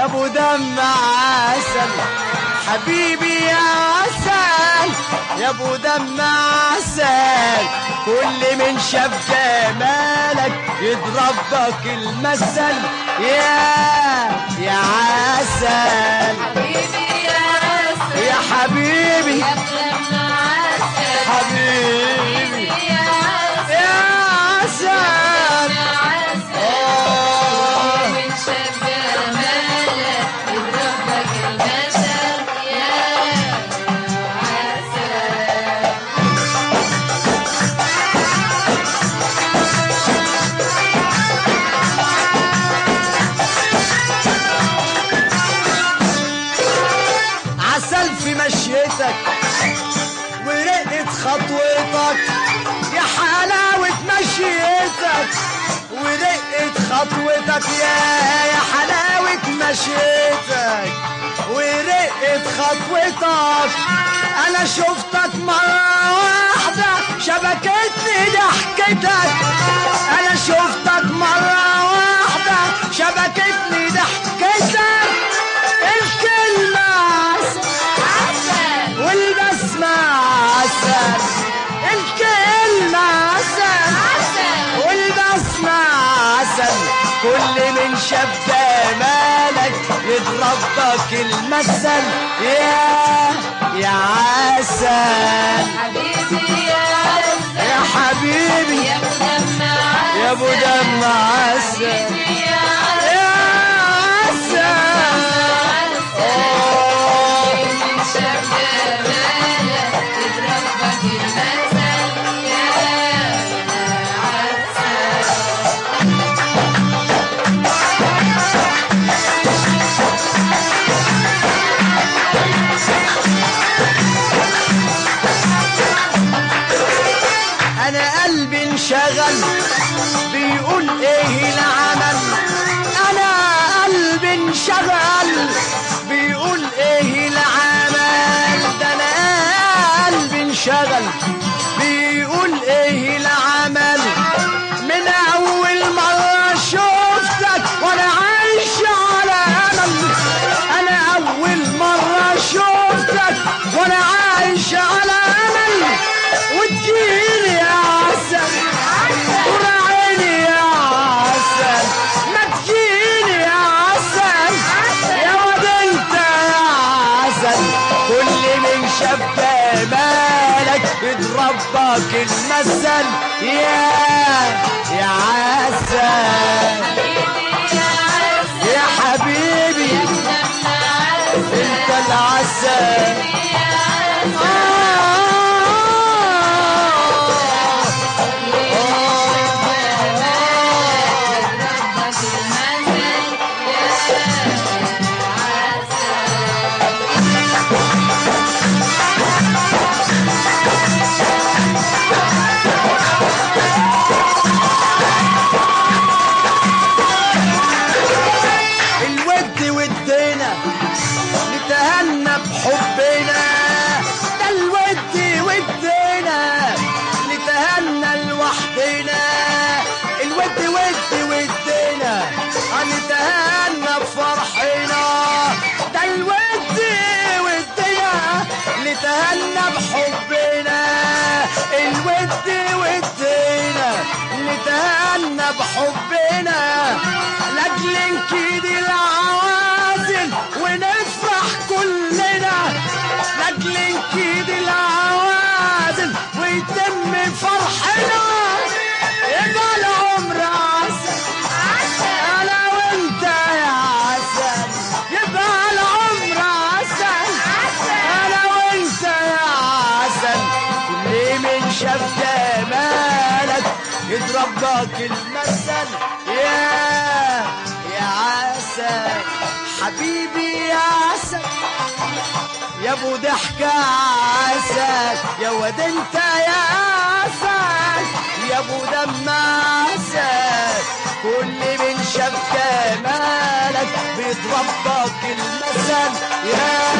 يا ابو دم عسل حبيبي يا عسل يا ابو دم عسل كل من شاف جمالك يضرب لك المثل يا يا عسل حبيبي يا عسل يا حبيبي يا ابن عسل حبيبي يا عسل يا عسل يا عسل آه. من شاف جمالك يضربك المثل يا عسل عسل في مشيتك ورقة خطوتك يا حلاوة مشيتك ورقة خطوتك يا يا حلاوة مشيتك ورقة خطوتك أنا شفتك مرة واحدة شبكتني ضحكتك أنا شفتك مرة واحدة شبكتني ضحكتك الكلمة عسل عسل والبسمة عسل الكلمة عسل عسل والبسمة عسل كل من شاف جمالك يضربك المثل يا يا عسل حبيبي يا عسل يا حبيبي يا ابو دم عسل يا ابو دم عسل حبيبي يا عسل يا عسل آه. من شاف جمالك يضربك المثل يا عسل انا قلبي انشغل بيقول ايه العمل انا قلبي انشغل بيقول ايه العمل ده انا قلبي انشغل بيقول ايه العمل من اول مرة شفتك وانا عايش على امل انا اول مرة شفتك وانا عايش على امل وتجيني يا عسل وراعيني يا عسل ما تجيني يا عسل يا ود انت يا عسل كل من شاف جمالك يضربك المثل يا يا عسل حبيبي يا عسل يا حبيبي يا دم عسل انت العسل يا عسل آه. ربك المثل يا عسل الود ودينا نتهنى بحبنا ده الود ودينا نتهنى لوحدنا الود ود ودينا هنتهنى بفرحنا ده الود ودينا نتهنى بحبنا الود ودينا نتهنى بحبنا لاجل نكيد العوازل ونفرح كلنا لاجل نكيد العوازل ويتم فرحنا يبقى العمر عسل انا وانت يا عسل يبقى العمر عسل انا وانت يا عسل كل من شاف جمالك يضرب لك المثل يا يا عسل حبيبي يا عسل يا ابو ضحكة عسل يا ود انت يا عسل يا ابو دم عسل كل من شاف جمالك بيضربك المثل يا